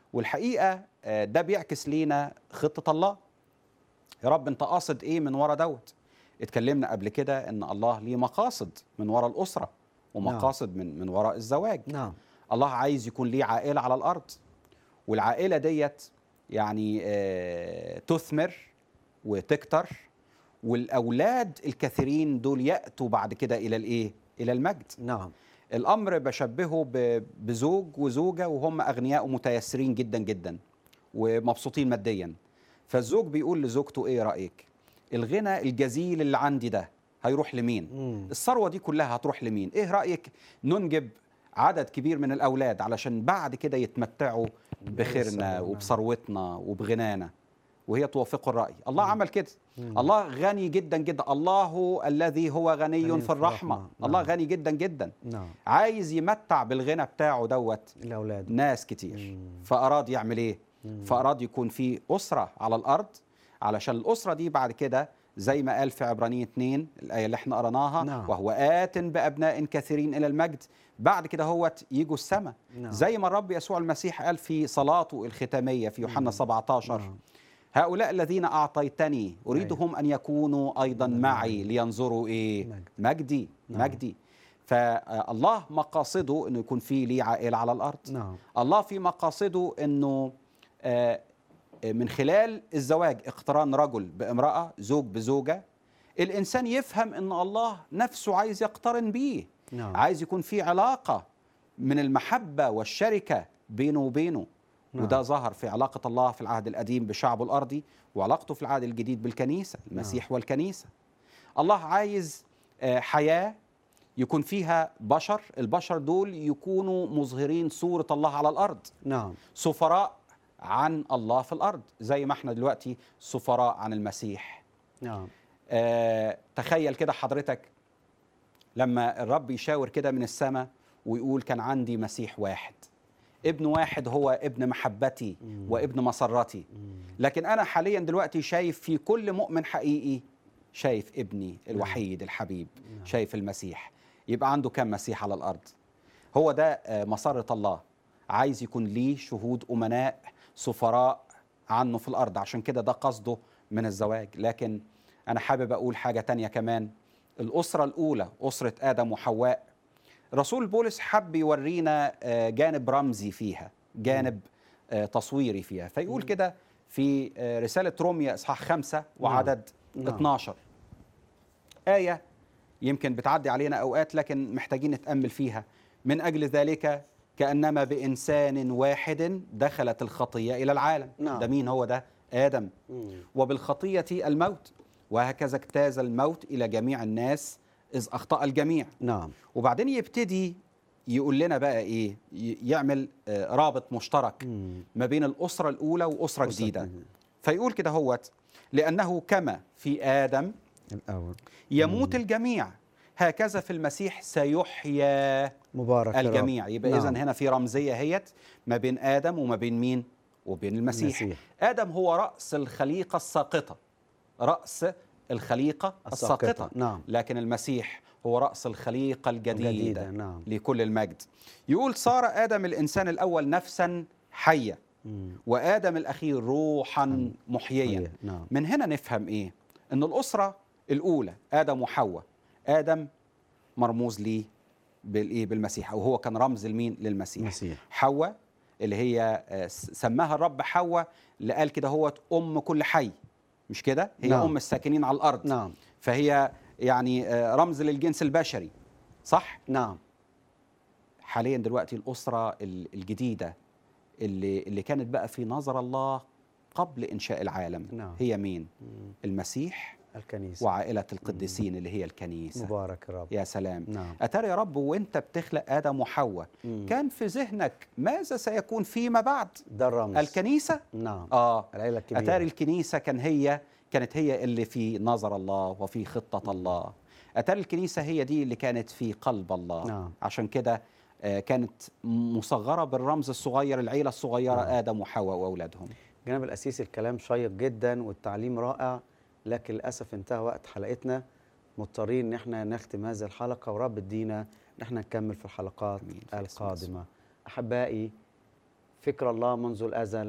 والحقيقه آه، ده بيعكس لينا خطه الله يا رب انت قاصد ايه من ورا دوت اتكلمنا قبل كده ان الله ليه مقاصد من ورا الاسره ومقاصد من من وراء الزواج نعم الله عايز يكون ليه عائله على الارض والعائله ديت يعني آه، تثمر وتكتر والاولاد الكثيرين دول ياتوا بعد كده الى الايه الى المجد نعم الامر بشبهه ب- بزوج وزوجه وهم اغنياء ومتيسرين جدا جدا ومبسوطين ماديا فالزوج بيقول لزوجته ايه رايك الغنى الجزيل اللي عندي ده هيروح لمين مم. الثروه دي كلها هتروح لمين ايه رايك ننجب عدد كبير من الاولاد علشان بعد كده يتمتعوا بخيرنا بالثروة، نعم. وبثروتنا وبغنانا وهي توافق الراي الله عمل كده مم. الله غني جدا جدا الله الذي هو غني في الرحمه الله نعم. غني جدا جدا نعم عايز يمتع بالغنى بتاعه دوت الاولاد ناس كتير مم. فاراد يعمل ايه مم. فاراد يكون في اسره على الارض علشان الاسره دي بعد كده زي ما قال في عبرانية 2 الآية اللي احنا قرناها نعم. وهو آت بأبناء كثيرين إلى المجد بعد كده هو يجوا السماء نعم. زي ما الرب يسوع المسيح قال في صلاته الختامية في يوحنا 17 نعم. هؤلاء الذين أعطيتني أريدهم أن يكونوا أيضا معي لينظروا إيه مجد. مجدي نعم. مجدي فالله مقاصده أنه يكون في ليه عائلة على الأرض نعم الله في مقاصده أنه آه، من خلال الزواج اقتران رجل بامرأة زوج بزوجة الإنسان يفهم أن الله نفسه عايز يقترن بيه نعم عايز يكون في علاقة من المحبة والشركة بينه وبينه نعم. وده ظهر في علاقة الله في العهد القديم بشعبه الأرضي وعلاقته في العهد الجديد بالكنيسة المسيح والكنيسة الله عايز آه، حياة يكون فيها بشر البشر دول يكونوا مظهرين صورة الله على الأرض نعم سفراء عن الله في الأرض زي ما احنا دلوقتي سفراء عن المسيح نعم آه، تخيل كده حضرتك لما الرب يشاور كده من السماء ويقول كان عندي مسيح واحد ابن واحد هو ابن محبتي وابن مسرتي لكن انا حاليا دلوقتي شايف في كل مؤمن حقيقي شايف ابني الوحيد الحبيب شايف المسيح يبقى عنده كم مسيح على الارض هو ده آه، مسرة الله عايز يكون ليه شهود امناء سفراء عنه في الارض عشان كده ده قصده من الزواج لكن انا حابب اقول حاجه تانية كمان الاسره الاولى اسره ادم وحواء رسول بولس حب يورينا آه، جانب رمزي فيها جانب آه، تصويري فيها فيقول كده في آه، رساله روميا اصحاح خمسة وعدد نعم. 12 آية يمكن بتعدي علينا أوقات لكن محتاجين نتأمل فيها من أجل ذلك كأنما بإنسان واحد دخلت الخطية إلى العالم نعم. ده مين هو ده؟ آدم مم. وبالخطية الموت وهكذا اجتاز الموت إلى جميع الناس إذ أخطأ الجميع نعم وبعدين يبتدي يقول لنا بقى إيه ي- يعمل آه، رابط مشترك مم. ما بين الأسرة الأولى وأسرة أسرة جديدة جديدة. فيقول كده هوت لأنه كما في آدم الأول يموت الجميع هكذا في المسيح سيحيا مبارك يا رب. الجميع يبقى نعم. إذن هنا في رمزية هيت ما بين آدم وما بين مين وبين المسيح, المسيح. آدم هو رأس الخليقة الساقطة رأس الخليقة الساقطة، الساقطة نعم. لكن المسيح هو رأس الخليقة الجديدة, الجديدة، نعم. لكل المجد يقول صار آدم الإنسان الأول نفسا حية مم. وآدم الأخير روحا محييا محيا، نعم. من هنا نفهم إيه أن الأسرة الأولى آدم وحواء آدم مرموز ليه بالإيه بالمسيح أو هو كان رمز لمين للمسيح المسيح. حواء اللي هي آه، س- سماها الرب حواء اللي قال كده هو أم كل حي مش كده هي نعم. أم الساكنين على الأرض نعم فهي يعني آه، رمز للجنس البشري صح نعم حاليا دلوقتي الأسرة ال- الجديدة اللي اللي كانت بقى في نظر الله قبل إنشاء العالم نعم. هي مين؟ المسيح الكنيسة وعائلة القديسين اللي هي الكنيسة مبارك يا رب يا سلام نعم. أتاري يا رب وأنت بتخلق آدم وحواء مم. كان في ذهنك ماذا سيكون فيما بعد؟ ده الرمز الكنيسة؟ نعم آه العيلة الكبيرة أتاري الكنيسة كان هي كانت هي اللي في نظر الله وفي خطة الله أتاري الكنيسة هي دي اللي كانت في قلب الله نعم. عشان كده آه، كانت مصغرة بالرمز الصغير العيلة الصغيرة نعم. آدم وحواء وأولادهم جناب الأسيس الكلام شيق جدا والتعليم رائع لكن للأسف انتهى وقت حلقتنا مضطرين ان احنا نختم هذه الحلقة ورب ادينا ان احنا نكمل في الحلقات آمين. في اسم القادمة أحبائي فكر الله منذ الازل